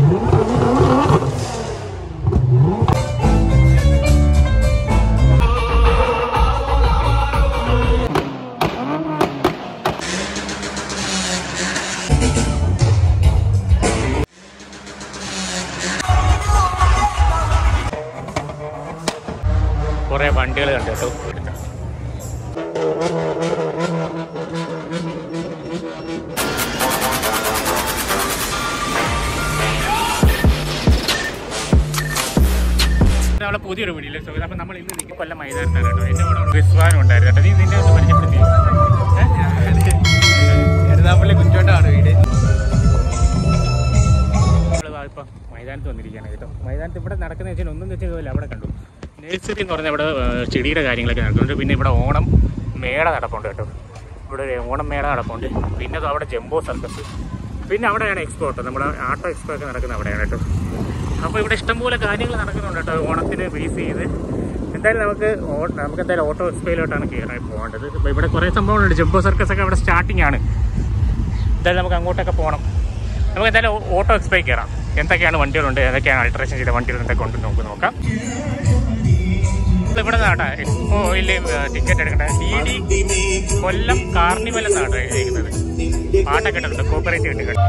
കുറേ വണ്ടികൾ കണ്ടു കേട്ടോ നമ്മളെ പുതിയൊരു വീഡിയോയിലെ സുഖം അപ്പം നമ്മൾ ഇന്ന് നിൽക്കും കൊല്ലം മൈതാനത്താണ് കേട്ടോ എൻ്റെ കൂടെ വിസ്വാനം ഉണ്ടായിരുന്നു കേട്ടോ നീ നിന്നെ ഒന്ന് പരിചയപ്പെടുത്തി എരുതാപ്പള്ളി കുറ്റോട്ടാണ് വീട് നമ്മളിതാ ഇപ്പം മൈതാനത്ത് വന്നിരിക്കുകയാണ് കേട്ടോ മൈതാനത്ത് ഇവിടെ നടക്കുന്ന വെച്ചാൽ ഒന്നും വെച്ചാൽ അവിടെ കണ്ടു നേഴ്സറി എന്ന് പറഞ്ഞാൽ ഇവിടെ ഏഹ്, ചെടിയുടെ കാര്യങ്ങളൊക്കെ നടക്കുന്നുണ്ട് പിന്നെ ഇവിടെ ഓണം മേള നടപ്പുണ്ട് കേട്ടോ ഇവിടെ ഒരു ഓണം മേള നടപ്പുണ്ട് പിന്നെ ദാ അവിടെ ജംബോ സർക്കസ് പിന്നെ അവിടെയാണ് എക്സ്പോ കേട്ടോ നമ്മുടെ ആട്ടോ എക്സ്പോ ഒക്കെ നടക്കുന്നത് അവിടെയാണ് കേട്ടോ അപ്പോൾ ഇവിടെ ഇഷ്ടംപോലെ കാര്യങ്ങൾ നടക്കുന്നുണ്ട് കേട്ടോ ഓണത്തിന് ബേസ് ചെയ്ത് എന്തായാലും നമുക്ക് ഓ- നമുക്ക് എന്തായാലും ഓട്ടോ എക്സ്പോയിലോട്ടാണ് കയറാൻ പോകേണ്ടത് ഇപ്പോൾ ഇവിടെ കുറേ സംഭവങ്ങളുണ്ട് ജംബോ സർക്കസ് ഒക്കെ അവിടെ സ്റ്റാർട്ടിംഗ് ആണ് എന്തായാലും നമുക്ക് അങ്ങോട്ടൊക്കെ പോകണം നമുക്ക് എന്തായാലും ഓ- ഓട്ടോ എക്സ്പൈ കയറാം എന്തൊക്കെയാണ് വണ്ടികളുണ്ട് ഏതൊക്കെയാണ് അൾട്രേഷൻ ചെയ്ത വണ്ടികൾ എന്തൊക്കെ ഉണ്ട് നമുക്ക് നോക്കാം ഇവിടെ നാട്ടാ എക്സ്പോയിൽ ടിക്കറ്റ് എടുക്കേണ്ട ഡി ഡി കൊല്ലം കാർണിവൽ എന്നാണ് എഴുതിയിരിക്കുന്നത് പാട്ടൊക്കെ ഇട്ടിട്ടുണ്ട് കോപ്പറേറ്റീവ് ടിക്കറ്റ്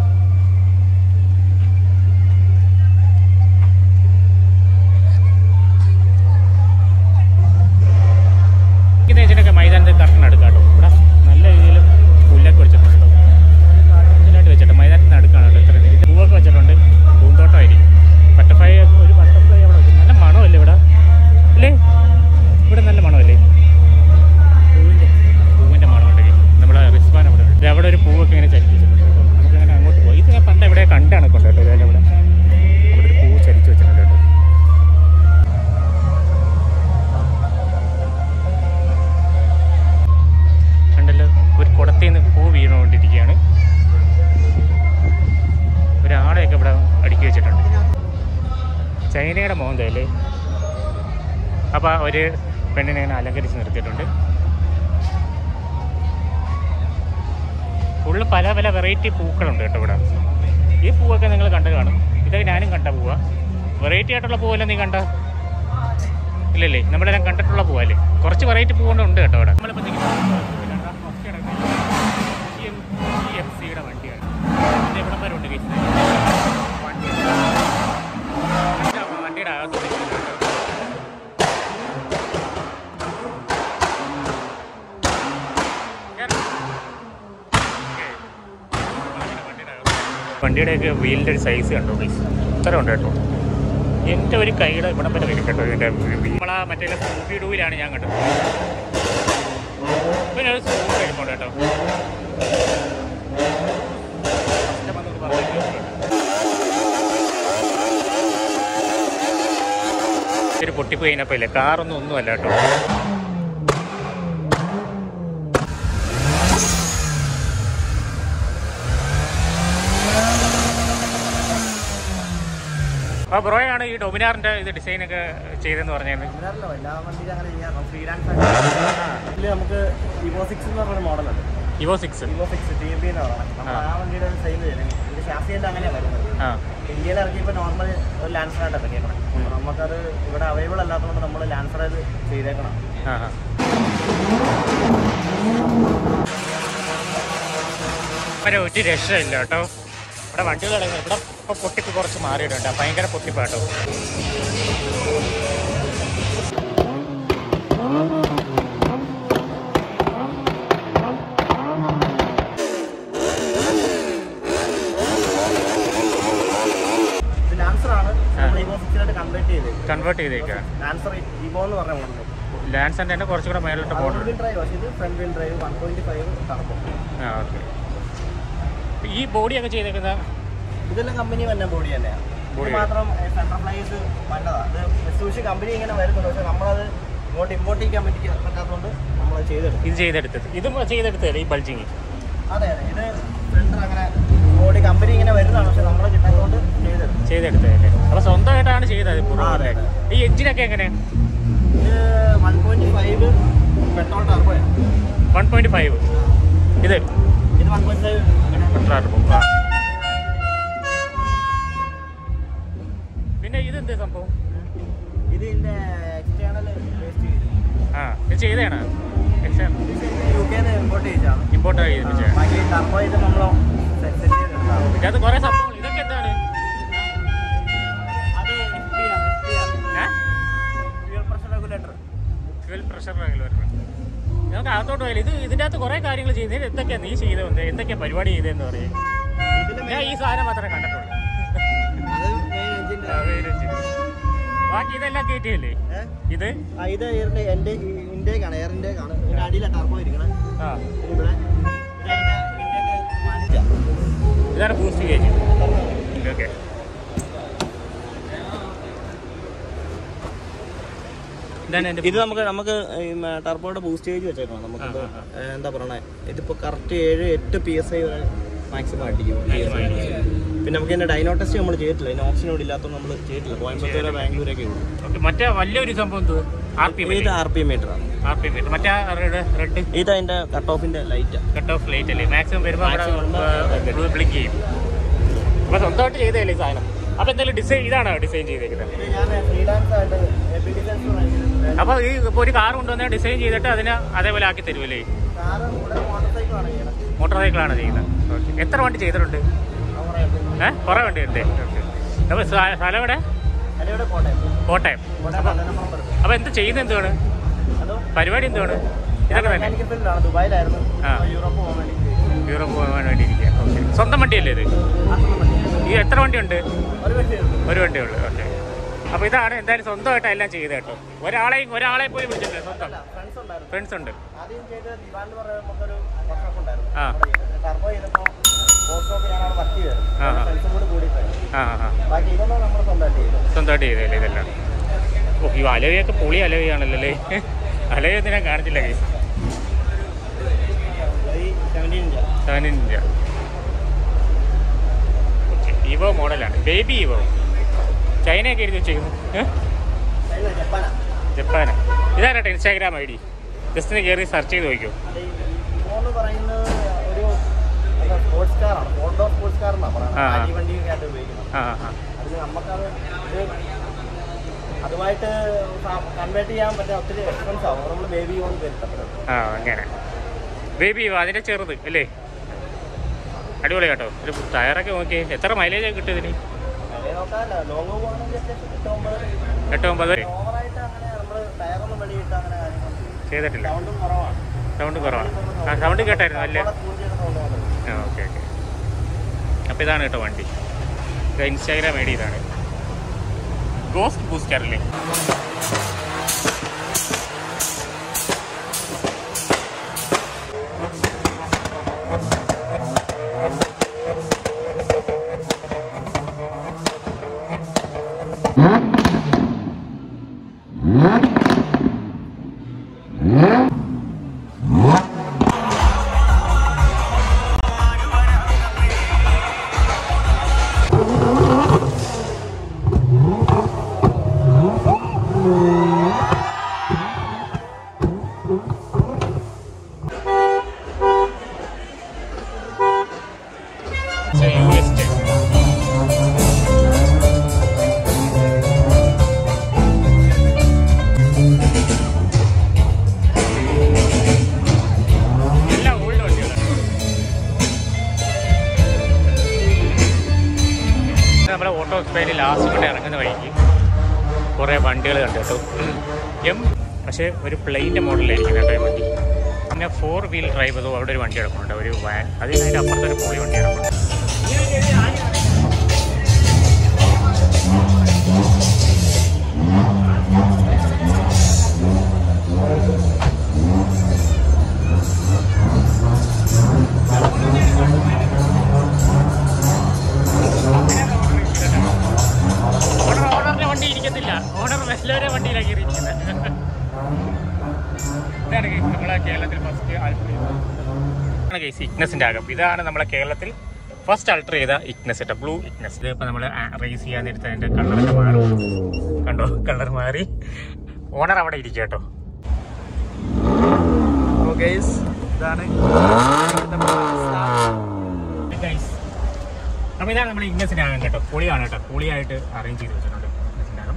ഇതിനൊക്കെ മൈതാനത്ത് കറക്റ്റ് എടുക്കാം കേട്ടോ ഇവിടെ നല്ല രീതിയിൽ പുല്ലൊക്കെ വെച്ചിട്ടുണ്ട് കേട്ടോ ആർട്ടിഫിഷ്യലായിട്ട് വെച്ചിട്ട് മൈതാനത്തിന് അടുക്കാണ് കേട്ടോ ഇത്ര ഇത് പൂവൊക്കെ വെച്ചിട്ടുണ്ട് പൂന്തോട്ടമായിരിക്കും ബട്ടർഫ്ലൈ ഒരു ബട്ടർഫ്ലൈ അവിടെ വെച്ചു നല്ല മണമല്ലേ ഇവിടെ അല്ലേ ഇവിടെ നല്ല മണമല്ലേ പൂവിൻ്റെ പൂവിൻ്റെ മണമുണ്ട് നമ്മുടെ റിസ്വാൻ അവിടെ ഉണ്ട്. ദേ അവിടെ ഒരു പൂവൊക്കെ ഇങ്ങനെ ചരിച്ച് വെച്ചിട്ടുണ്ട് കേട്ടോ നമുക്ക് അങ്ങനെ അങ്ങോട്ട് പോയി ഇത് ഞാൻ പണ്ട് ഇവിടെ കണ്ടാണ് കൊണ്ട് കേട്ടോ ഇതേപോലെ ഇവിടെ അവിടെ ഒരു പൂവ് ചരിച്ച് വെച്ചിട്ടുണ്ട് കേട്ടോ കണ്ടല്ലോ ഒരു കുടത്തിൽ നിന്ന് പൂ വീണുകൊണ്ടിരിക്കുകയാണ് ഒരാളെയൊക്കെ ഇവിടെ അടുക്കി വെച്ചിട്ടുണ്ട് ചൈനയുടെ മോന്തല്ലേ അപ്പോൾ ഒരു പെണ്ണിനെ ഇങ്ങനെ അലങ്കരിച്ച് നിർത്തിയിട്ടുണ്ട് ഫുള്ള് പല പല വെറൈറ്റി പൂക്കളുണ്ട് കേട്ടോ ഇവിടെ ഈ പൂവൊക്കെ നിങ്ങൾ കണ്ടു കാണും ഇതൊക്കെ ഞാനും കണ്ട പൂവാ വെറൈറ്റി ആയിട്ടുള്ള പൂവല്ലേ നീ കണ്ട ഇല്ലല്ലേ നമ്മളെല്ലാം കണ്ടിട്ടുള്ള പൂവല്ലേ കുറച്ച് വെറൈറ്റി പൂവുകൊണ്ട് ഉണ്ട് കേട്ടോ ഇവിടെ നമ്മളിപ്പോൾ എം സിയുടെ വണ്ടിയാണ് ഇത് എവിടെ വരെ ഉണ്ട് കേസ് വണ്ടിയുടെ അകത്ത് നിൽക്കുന്നുണ്ട് കേട്ടോ. വണ്ടിയുടെയൊക്കെ വീലിൻ്റെ ഒരു സൈസ് കണ്ടോ പ്ലീസ് ഇത്ര ഉണ്ട് കേട്ടോ എൻ്റെ ഒരു കൈയുടെ ഇവിടെ വരെ വരും കേട്ടോ ഇതിൻ്റെ നമ്മളാ മറ്റേ സ്കൂബി ഡൂവിലാണ് ഞാൻ കണ്ടത് പിന്നെ ഒരു സ്കൂബി എടുക്കണ്ട കേട്ടോ കസ്റ്റമർ പറഞ്ഞു ഒരു പൊട്ടിപ്പോയി കഴിഞ്ഞപ്പോൾ ഇല്ലേ കാറൊന്നും ഒന്നുമല്ല കേട്ടോ ആ ബ്രോയാണ് ഈ ഡൊമിനാറിന്റെ ഇത് ഡിസൈൻ ഒക്കെ ചെയ്തെന്ന് പറഞ്ഞായിരുന്നു ഇവരല്ലോ എല്ലാ വണ്ടിയിലും അങ്ങനെ ചെയ്യാം ഫ്രീലാൻസ് ഇതിൽ നമുക്ക് ഇവോ സിക്സ് എന്ന് പറഞ്ഞൊരു മോഡലുണ്ട് Evo six Evo six T M B എന്ന് പറയുന്നത് നമ്മൾ ആ. ആ വണ്ടിയുടെ സെയിം ചെയ്യണം ഇത് ഷാസിയല്ല അങ്ങനെയാണ് വരുന്നത് ആ ഇന്ത്യയിൽ ഇറക്കിയപ്പോൾ നോർമൽ ഒരു ലാൻസറായിട്ട് ഇറക്കിയേക്കണം ഉം. നമുക്കത് ഇവിടെ അവൈലബിൾ അല്ലാത്തതുകൊണ്ട് നമ്മൾ ലാൻസറേത് ചെയ്തേക്കണം ആ ആ. ഇവിടെ ഒരു രക്ഷയില്ല കേട്ടോ ഇവിടെ വണ്ടികൾ ഇറങ്ങി ഇവിടെ ഇപ്പൊ പൊട്ടിപ്പ് കുറച്ച് മാറിയിട്ടുണ്ട് ഭയങ്കര പൊട്ടിപ്പാട്ടോ ഇത് ലാൻസറാണ് നമ്മൾ ഇവോ സിക്സിലായിട്ട് കൺവേർട്ട് ചെയ്തത് കൺവേർട്ട് ചെയ്തേക്കാം ലാൻസർ ഇവോ എന്ന് പറഞ്ഞ മോഡൽ ലാൻസിന്റെ തന്നെ കുറച്ചുകൂടെ മേലോട്ട് ഫോർ പോകണം വീൽ ഡ്രൈവ് പക്ഷേ ഇത് front wheel drive one point five turbo ആ ഓക്കെ ഈ ബോഡിയൊക്കെ ചെയ്തേക്കുന്ന ഇതെല്ലാം കമ്പനി തന്നെ ബോഡി തന്നെയാണ് ഇത് Body. മാത്രം സെൻട്രൽ ഫ്ലൈസ് വേണ്ടതാണ് അത് മിസ്സൂഷി കമ്പനി ഇങ്ങനെ വരുന്നുണ്ട് പക്ഷെ നമ്മളത് ഇങ്ങോട്ട് ഇമ്പോർട്ട് ചെയ്യാൻ പറ്റി പറ്റാത്തതുകൊണ്ട് നമ്മൾ ചെയ്തെടുക്കും ഇത് ചെയ്തെടുത്തത് ഇതും ചെയ്തെടുത്തത് ഈ ബൾജിങ് അതെ അതെ ഇത് ഫ്രണ്ട് അങ്ങനെ ബോഡി കമ്പനി ഇങ്ങനെ വരുന്നതാണ് പക്ഷെ നമ്മൾ കിട്ടാത്തതുകൊണ്ട് ചെയ്തെടുക്കും ചെയ്തെടുത്തതല്ലേ അപ്പൊ സ്വന്തമായിട്ടാണ് ചെയ്തത് ആ, അതെ, അല്ലേ ഈ എഞ്ചിനൊക്കെ എങ്ങനെ ഇത് വൺ പോയിന്റ് ഫൈവ് പെട്രോൾ ടർബോയാണ് വൺ പോയിന്റ് ഫൈവ് ഇത് ഇത് വൺ പോയിന്റ് ഫൈവ് അങ്ങനെ പെട്രോൾ ഇതെന്ത് സംഭവം ഇത് ഇതിന്റെ എക്സ്റ്റേണൽ വേസ്റ്റ് ആ ഇത് ചെയ്തതാണ് യു കെ ഇമ്പോർട്ട് ചെയ്താണ് ഇമ്പോർട്ട് ചെയ്തിട്ട് ബാക്കി ടർബോ ഇത് നമ്മൾ സെറ്റ് ചെയ്തെടുത്താണ് ഇതിനകത്ത് കുറെ സംഭവങ്ങൾ ഇതൊക്കെ എന്താണ് അത് എഫ് പി ആണ് എഫ് പി ആണ് fuel pressure regulator fuel pressure regulator നമുക്ക് അകത്തോട്ട് പോയാലും ഇത് ഇതിൻ്റെ അകത്ത് കുറെ കാര്യങ്ങൾ ചെയ്യുന്നത് എന്തൊക്കെയാ നീ ചെയ്തത് എന്തൊക്കെയാ പരിപാടി ചെയ്തതെന്ന് പറയും ഇതിൽ ഞാൻ ഈ സാധനം മാത്രമേ കണ്ടിട്ടുള്ളൂ അത് മെയിൻ എഞ്ചിന്റെ ആ, വേറെ ചെയ്തു. ബാക്കി ഇതെല്ലാം കയറ്റിയല്ലേ ഏഹ് ഇത് ആ, ഇത് എയറിന്റെ എന്റെ ഇൻടേക്ക് ആണ് എയർ ഇൻടേക്ക് ആണ് ഇതിന്റെ അടിയിലാണ് ടർബോ ഇരിക്കണേ ആ ഇവിടെ ഇതിന്റെ ഇൻടേക്ക് മാനിച്ച ഇതാണ് ബൂസ്റ്റ് ഗേജ് ഓക്കെ ഇതാണ് എൻ്റെ ഇത് നമുക്ക് നമുക്ക് ടർബോയുടെ ബൂസ്റ്റ് ചേഞ്ച് വെച്ചേക്കണം നമുക്ക് ആ, ആ, എന്താ പറയണേ ഇതിപ്പോ കറക്റ്റ് ഏഴ് എട്ട് പി എസ് ഐ വരെ മാക്സിമം അടിക്കും Maximum അടിക്കും. പിന്നെ നമുക്ക് ഇതിന്റെ ഡൈനോ ടെസ്റ്റ് നമ്മൾ ചെയ്തിട്ടില്ല ഇതിന് ഓപ്ഷൻ ഇവിടെ ഇല്ലാത്തതുകൊണ്ട് നമ്മൾ ചെയ്തിട്ടില്ല കോയമ്പത്തൂർ ബാംഗ്ലൂരൊക്കെ ഉള്ളൂ ഓക്കെ മറ്റേ വലിയൊരു സംഭവം എന്ത് ആർ പി ഇത് ആർ പി മീറ്റർ ആണ് ആർ പി മീറ്റർ മറ്റേ റെഡ് റെഡ് ഇത് അതിന്റെ കട്ട് ഓഫിന്റെ ലൈറ്റ് കട്ട് ഓഫ് ലൈറ്റ് അല്ലേ മാക്സിമം വരുമ്പോൾ Maximum അവിടെ ബ്ലിങ്ക് ചെയ്യും അപ്പോൾ സ്വന്തമായിട്ട് ചെയ്തതല്ലേ ഈ സാധനം അപ്പോൾ എന്തെങ്കിലും ഡിസൈൻ ഇതാണോ ഡിസൈൻ ചെയ്തേക്കുന്നത് ഇത് ഞാൻ ഫ്രീലാൻസ് ആയിട്ട് എബി ഡിസൈൻസ് അപ്പോൾ ഈ ഇപ്പോൾ ഒരു കാർ കൊണ്ടുവന്നാൽ ഡിസൈൻ ചെയ്തിട്ട് അതിനെ അതേപോലെ ആക്കി തരുമല്ലേ കാറ് ഇവിടെ മോട്ടോർ സൈക്കിൾ ആണ് ചെയ്യണത് മോട്ടോർ സൈക്കിളാണ് ചെയ്യുന്നത് ഓക്കെ എത്ര വണ്ടി ചെയ്തിട്ടുണ്ട് അവരുടെ ഏഹ് കുറേ വണ്ടി ഉണ്ട് ഓക്കെ അപ്പോൾ സ്ഥ- സ്ഥലം എവിടെ അതിവിടെ കോട്ടയം കോട്ടയം കോട്ടയം പതിനൊന്നാം നമ്പർ അപ്പോൾ എന്ത് ചെയ്യുന്നത് എന്തുവാണ് അതോ പരിപാടി എന്തുവാണ് ഇതൊക്കെ തന്നെ മെക്കാനിക്കൽ ഫീൽഡിലാണ് ദുബായിലായിരുന്നു ആ. ഇപ്പൊ യൂറോപ്പ് പോകാൻ വേണ്ടി യൂറോപ്പ് പോകാൻ വേണ്ടി ഇരിക്കുക ഓക്കെ സ്വന്തം വണ്ടിയല്ലേ ഇത് ആശ്രമം വണ്ടി. ഈ എത്ര വണ്ടിയുണ്ട് ഒരു വ്യക്തിയുണ്ട് ഒരു വണ്ടിയേ ഉള്ളൂ ഓക്കെ അപ്പോൾ ഇതാണ് എന്തായാലും സ്വന്തമായിട്ട് എല്ലാം ചെയ്ത് കേട്ടോ ഒരാളെയും ഒരാളെ പോയി വിളിച്ചിട്ടില്ല സ്വന്തം ഫ്രണ്ട്സ് ഉണ്ടായിരുന്നു ഫ്രണ്ട്സ് ഉണ്ട് ആദ്യം ചെയ്ത ദിവാൻ എന്ന് പറയുന്ന നമുക്കൊരു വർക്ക്ഷോപ്പ് ഉണ്ടായിരുന്നു ആ. ടർബോ ചെയ്തപ്പോൾ വർക്ക്ഷോപ്പ് ഞാനവിടെ വർക്ക് ആ, ചെയ്തായിരുന്നു ആ. ഫ്രണ്ട്സും കൂടി കൂടിയിട്ടായി ആ ആ ആ ബാക്കി ഇതൊന്നും നമ്മൾ സ്വന്തമായിട്ട് ചെയ്തു സ്വന്തമായിട്ട് ചെയ്തല്ലേ ഇതെല്ലാം ഓ ഈ അലവിയൊക്കെ പൊളി അലവിയാണല്ലോ അല്ലേ അലവി എന്തിനാ കാണിച്ചില്ല കേസ് ഈ seventeen inch seventeen inch okay Evo മോഡലാണ് ബേബി ഇവോ ചൈനയൊക്കെ എഴുതി വെച്ചേക്കുന്നു ഏ? ചൈന ജപ്പാനാ ജപ്പാന് ഇതാരട്ടെ ഇൻസ്റ്റാഗ്രാം ഐ ഡി ജസ്റ്റ് ഒന്ന് കയറി സെർച്ച് ചെയ്ത് നോക്കിയോ അത് ഈ ഇവോ എന്ന് പറയുന്നത് ഒരു സ്പോർട്സ് കാറാണ് ഫോർ ഡോർ സ്പോർട്സ് കാർ എന്നാണ് പറയുന്നത് ആ, ആ. ആജി വണ്ടിയൊക്കെ ആയിട്ട് ഉപയോഗിക്കുന്നത് ആ ആ അതിന് നമുക്കത് ഇത് അതുമായിട്ട് കൺവേർട്ട് ചെയ്യാൻ പറ്റാൻ ഒത്തിരി എക്സ്പെൻസ് ആവും നമ്മൾ ബേബി കൊണ്ട് വരുത്തപ്പെടുന്നത് ആ അങ്ങനെ ബേബി ഇവ അതിൻ്റെ ചെറുത് അല്ലേ അടിപൊളി കേട്ടോ ഒരു ടയറൊക്കെ നോക്കി എത്ര മൈലേജ് ഒക്കെ കിട്ടും ഇതിന് വില നോക്കാനല്ല ലോങ് പോകുകയാണെങ്കിൽ എട്ട് ഒമ്പത് എട്ട് ഒമ്പത് ഓവറായിട്ട് അങ്ങനെ നമ്മൾ ടയറൊന്നും വെളിയിട്ട് അങ്ങനെ കാര്യങ്ങളൊന്നും ചെയ്തിട്ടില്ല സൗണ്ടും കുറവാണ് സൗണ്ട് കുറവാണ് ആ സൗണ്ട് കേട്ടായിരുന്നു അല്ലേ സ്കൂൾ ചെയ്ത സൗണ്ട് മാത്രമേ ആ ഓക്കെ ഓക്കെ അപ്പോൾ ഇതാണ് കേട്ടോ വണ്ടി ഇത് ഇൻസ്റ്റാഗ്രാം ഐ ഡി ഇതാണ് ഗോസ്റ്റ് ബൂസ്റ്റർ അല്ലേ യു എസ് ടെ എല്ലാം ഓൾഡ് വണ്ടികളാണ് നമ്മുടെ ഓട്ടോ സ്പെയിനിൽ ലാസ്റ്റ് കൊണ്ട് ഇറങ്ങുന്ന വഴിക്ക് കുറേ വണ്ടികൾ കണ്ടു കേട്ടോ എം പക്ഷേ ഒരു പ്ലെയിൻ്റെ മോഡലായിരിക്കും കേട്ടോ ഈ വണ്ടി പിന്നെ ഫോർ വീൽ ഡ്രൈവ് അതോ അവിടെ ഒരു വണ്ടി കിടക്കുന്നുണ്ട് ഒരു വാൻ അതിന് അതിൻ്റെ അപ്പുറത്തൊരു പൊളി വണ്ടി കിടക്കുന്നുണ്ട് ഓണർ ഓണറിന്റെ വണ്ടി ഇരിക്കത്തില്ല ഓണർ വെല്ലവരെ വണ്ടിയിലാണ് കയറിയിരിക്കുന്നത് ഇതാണ് guys നമ്മളെ കേരളത്തിൽ ഫസ്റ്റ് ആണ് കേസ് ഇഗ്നസിന്റെ അകം ഇതാണ് നമ്മളെ കേരളത്തിൽ ഫസ്റ്റ് അൾട്ടർ ചെയ്ത ഇഗ്നസ് കേട്ടോ ബ്ലൂ ഇഗ്നസ് ഇത് ഇപ്പൊ നമ്മൾ റേസ് ചെയ്യാൻ നേരത്തെ അതിന്റെ കളറൊക്കെ മാറും കണ്ടോ കളർ മാറി ഓണർ അവിടെ ഇരിക്കുക കേട്ടോ ഇതാണ് ഗൈസ് അപ്പോൾ ഇതാണ് നമ്മൾ ഇഗ്നസിന്റെ ആകം കേട്ടോ പൊളിയാണ് കേട്ടോ പൊളിയായിട്ട് അറേഞ്ച് ചെയ്ത് വെച്ചിട്ടുണ്ട് ഇഗ്നസിന്റെ ആകം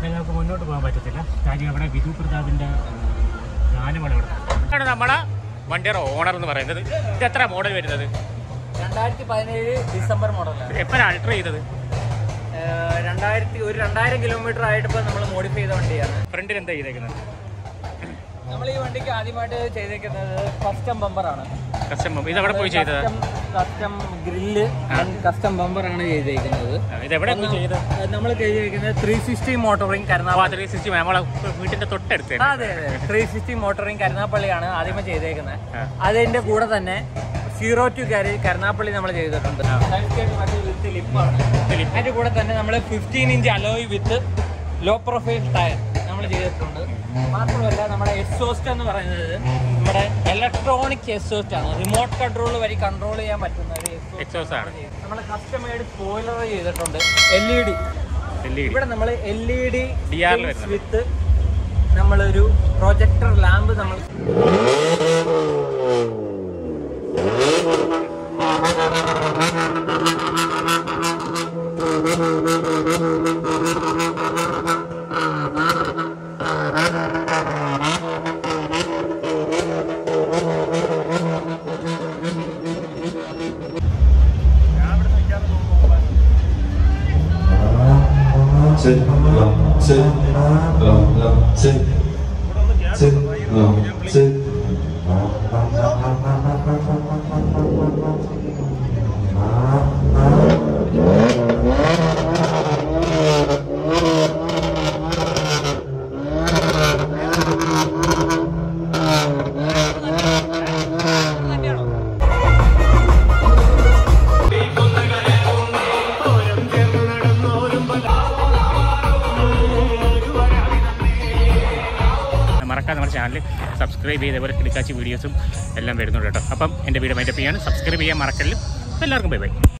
അല്ലെങ്കിൽ നമുക്ക് മുന്നോട്ട് പോകാൻ പറ്റത്തില്ല കാര്യം അവിടെ വിധു പ്രതാപിൻ്റെ ഗാനമാണ് ഇവിടെ ഇതാണ് നമ്മുടെ വണ്ടിയുടെ ഓണർ എന്ന് പറയുന്നത് ഇത് എത്ര മോഡൽ വരുന്നത് രണ്ടായിരത്തി പതിനേഴ് ഡിസംബർ മോഡലാണ് എപ്പോഴാണ് അൾട്ര ചെയ്തത് രണ്ടായിരത്തി ഒരു രണ്ടായിരം കിലോമീറ്റർ ആയിട്ട് ഇപ്പോൾ നമ്മൾ മോഡിഫൈ ചെയ്ത വണ്ടിയാണ് ഫ്രണ്ടിൽ എന്താ ചെയ്തേക്കുന്നത് നമ്മൾ ഈ വണ്ടിക്ക് ആദ്യമായിട്ട് ചെയ്തേക്കുന്നത് കസ്റ്റം ബമ്പറാണ് കസ്റ്റമർ ഇത് എവിടെ പോയി ചെയ്തത് കസ്റ്റം ഗ്രില്ല് കസ്റ്റം ബമ്പറാണ് ചെയ്തേക്കുന്നത് ഇത് എവിടെ പോയി ചെയ്തത് നമ്മൾ ചെയ്തേക്കുന്നത് ത്രീ സിക്സ്റ്റി മോട്ടോറിംഗ് ആ കരുനാഗപ്പള്ളി ത്രീ സിക്സ്റ്റി നമ്മളെ വീട്ടിന്റെ തൊട്ടടുത്ത് ആ, അതെ അതെ ത്രീ സിക്സ്റ്റി മോട്ടോറിംഗ് കരുനാഗപ്പള്ളിയാണ് ആദ്യമേ ചെയ്തേക്കുന്നത് ആ. അതിന്റെ കൂടെ തന്നെ സീറോ ടു കാരി കരുനാഗപ്പള്ളി നമ്മൾ ചെയ്തിട്ടുണ്ട് വിത്ത് ലിപ്പാണ് അതിന്റെ കൂടെ തന്നെ നമ്മൾ fifteen inch alloy with low profile tyre നമ്മൾ ചെയ്തിട്ടുണ്ട് മാത്രമല്ല നമ്മുടെ എക്സോസ്റ്റ് എന്ന് പറയുന്നത് നമ്മുടെ ഇലക്ട്രോണിക് എക്സോസ്റ്റ് ആണ് റിമോട്ട് കൺട്രോൾ വഴി കൺട്രോൾ ചെയ്യാൻ പറ്റുന്ന ഒരു എക്സോസ് ആണ് നമ്മൾ കസ്റ്റമൈഡ് സ്പോയിലർ ചെയ്തിട്ടുണ്ട് L E D L E D ഇവിടെ നമ്മൾ എൽ ഇ ഡി DR ല് വരുന്നത്. വിത്ത് നമ്മളൊരു പ്രൊജക്ടർ ലാമ്പ് നമ്മൾ Sit, long, sit, long, long, sit, sit, long, sit. മറക്കാതെ നമ്മുടെ ചാനൽ സബ്സ്ക്രൈബ് ചെയ്ത് ഇതുപോലെ കിടക്കാച്ചി വീഡിയോസും എല്ലാം വരുന്നുണ്ട് കേട്ടോ അപ്പം എൻ്റെ വീഡിയോ മൈൻഡപ്പ് ചെയ്യാണ് സബ്സ്ക്രൈബ് ചെയ്യാൻ മറക്കല്ലും എല്ലാവർക്കും ബൈ ബൈ